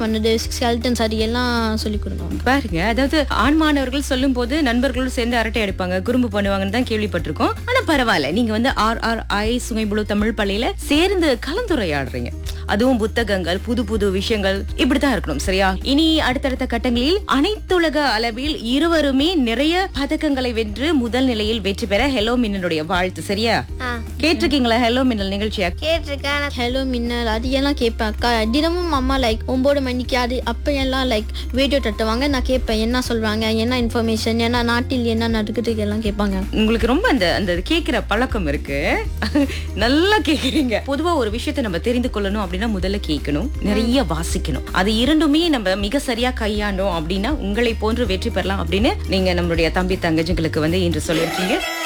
பண்ணது ஸ்கெல்டன் சரி எல்லாம் சொல்லி கொடுத்தாங்க பாருங்க அதாவது ஆண் மாணவர்கள் சொல்லும் போது நண்பர்களும் சேர்ந்து அரட்டை அடிப்பாங்க குறும்பு பண்ணுவாங்கன்னு தான் கேள்விப்பட்டிருக்கோம் ஆனா பரவாயில்ல நீங்க வந்து R R I Sungai Buloh Tamil பள்ளியில சேர்ந்து கலந்துரையாடுறீங்க அதுவும் புத்தகங்கள் புது புது விஷயங்கள் இப்படித்தான் இருக்கணும் சரியா இனி அடுத்தடுத்த கட்டங்களில் அனைத்துலக அளவில் இருவருமே நிறைய பதக்கங்களை வென்று முதல் நிலையில் வெற்றி பெற ஹெலோ மின்னனுடைய வாழ்த்து சரியா கேட்டிருக்கீங்களா ஹெலோ மின்னல் நிகழ்ச்சியா கேட்டிருக்கேன் ஹலோ மின்னல் அது எல்லாம் கேட்பேன் அக்கா தினமும் அம்மா லைக் ஒன்பது மணிக்கு அது அப்போ எல்லாம் லைக் வீடியோ தட்டுவாங்க நான் கேட்பேன் என்ன சொல்றாங்க என்ன இன்ஃபர்மேஷன் என்ன நாட்டில் என்ன நடக்குது எல்லாம் கேட்பாங்க உங்களுக்கு ரொம்ப அந்த அந்த கேக்குற பழக்கம் இருக்கு நல்லா கேக்குறீங்க பொதுவா ஒரு விஷயத்தை நம்ம தெரிந்து கொள்ளணும் அப்படின்னா முதல்ல கேட்கணும் நிறைய வாசிக்கணும் அது இரண்டுமே நம்ம மிக சரியா கையாண்டோம் அப்படின்னா உங்களை போன்று வெற்றி பெறலாம் அப்படின்னு நீங்க நம்மளுடைய தம்பி தங்கச்சிங்களுக்கு வந்து இன்று சொல்லியிருக்கீங்க